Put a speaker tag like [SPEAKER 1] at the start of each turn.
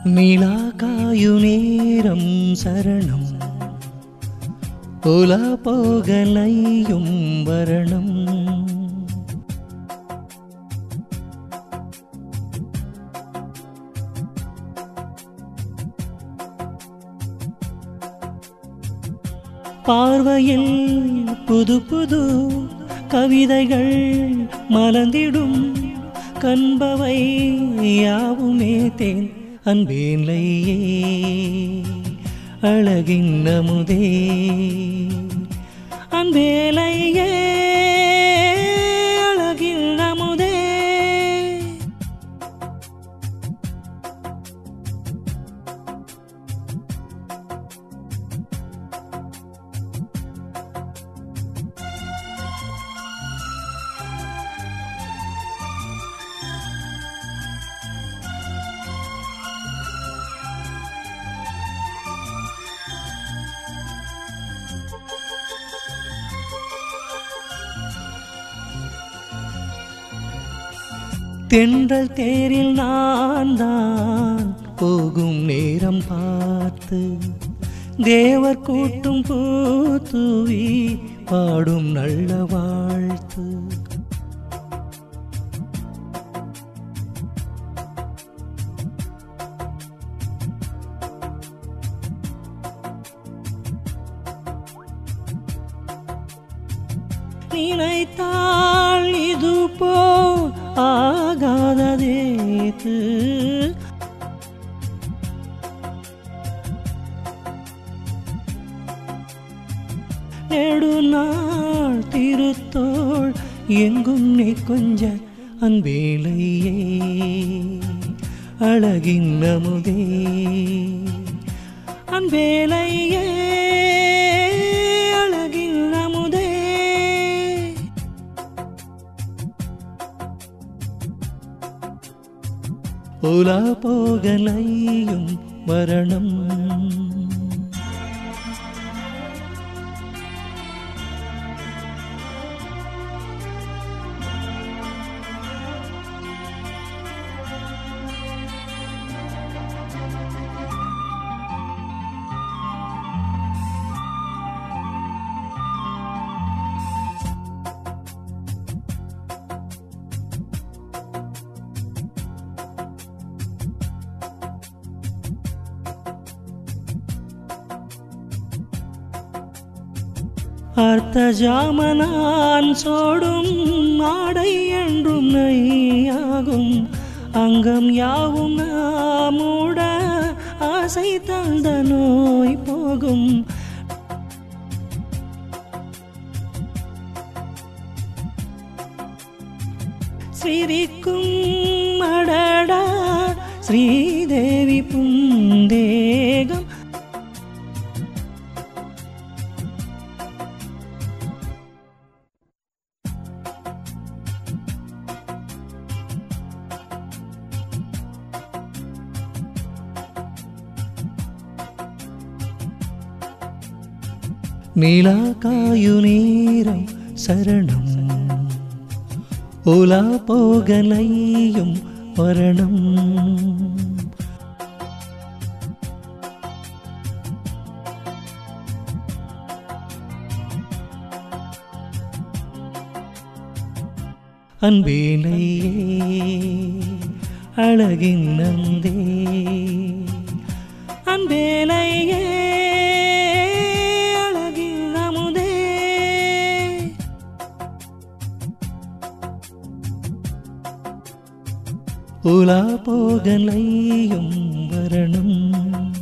[SPEAKER 1] நிலா காயு நேரம் சரணம் உலா போகலையும் வரணம் பார்வையில் புது புது கவிதைகள் மலர்ந்திடும் கண்பவை யாவுமே தேன் அன்பேலையே அழகின் நமுதே அன்பேலையே அழகின் நமுதே தென்றல் தேரில் நான் தான் போகும் நேரம் பார்த்து தேவர் கூட்டும் பூத்துவி பாடும் நல்ல வாழ்த்து நினைத்தால் இது போ ஆகாததேது நெடுநாள் திருத்தோள் எங்கும் நீ கொஞ்ச அன்பேலையே அழகின் நமுதே அன்பேலையே அழகின் நமுதே உலா போகலையும் மரணம் அர்த்த ஜாமனான் சோடும் ஆடை என்றும் நெய்யாகும் அங்கம் யாவும் மூட ஆசை தந்த நோய் போகும் சிரிக்கும் அடடா ஸ்ரீதேவி புந்தேகம் நீலா காயு நேரம் சரணம் உலா போகலையும் மரணம் அன்பேலையே அழகின் நந்தே அன்பேலையே அழகின் நமுதே உலா போகலையும் வரணும்